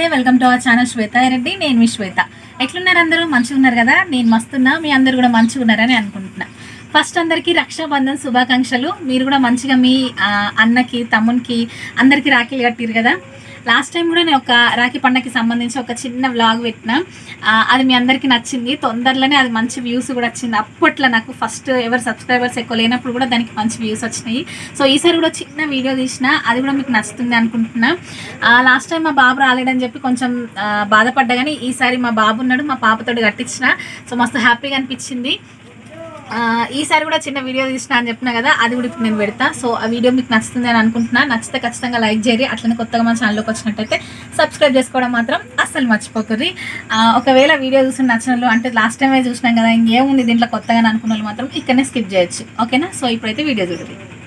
welcome to our channel Swetha Reddy నేను మీ శ్వేత ఎట్లున్నారు అందరూ మంచిగా ఉన్నారు కదా నేను మస్తున్నా మీ అందరు కూడా మంచిగా ఉన్నారని అనుకుంటున్నా ఫస్ట్ అందరికీ రక్షాబంధన్ శుభాకాంక్షలు మీరు కూడా మంచిగా మీ ఆ, అన్నకి తమ్మునికి అందరికీ రాఖీలు కట్టిరు కదా లాస్ట్ టైం కూడా నేను ఒక రాఖీ పండగకి సంబంధించి ఒక చిన్న వ్లాగ్ పెట్టిన ఆ, అది మీ అందరికీ నచ్చింది తొందరలోనే అది మంచి వ్యూస్ కూడా వచ్చింది అప్పట్లో నాకు ఫస్ట్ ఎవరు సబ్స్క్రైబర్స్ ఎక్కువ లేనప్పుడు కూడా దానికి మంచి వ్యూస్ వచ్చినాయి సో ఈసారి కూడా చిన్న వీడియో తీసిన అది కూడా మీకు నచ్చుతుంది అనుకుంటున్నా లాస్ట్ టైం మా బాబు రాలేడని చెప్పి కొంచెం ఆ, బాధపడ్డా కానీ ఈసారి మా బాబు ఉన్నాడు మా పాపతోటి కట్టించిన సో మస్తు హ్యాపీగా అనిపించింది ఆ, ఈసారి కూడా చిన్న వీడియో తీసిన అని చెప్పిన కదా అది కూడా ఇప్పుడు నేను పెడతా సో ఆ వీడియో మీకు నచ్చుతుంది అని అనుకుంటున్నా నచ్చితే ఖచ్చితంగా లైక్ చేయరి అట్లనే కొత్తగా మా ఛానల్లోకి వచ్చినట్టయితే సబ్స్క్రైబ్ చేసుకోవడం మాత్రం అస్సలు మర్చిపోకర్రి ఆ, ఒకవేళ వీడియో చూసి నచ్చిన వాళ్ళు అంటే లాస్ట్ టైమే చూసినాం కదా ఇంకేముంది దీంట్లో కొత్తగా అనుకున్న వాళ్ళు మాత్రం ఇక్కడనే స్కిప్ చేయొచ్చు ఓకేనా సో ఇప్పుడైతే వీడియో చూడండి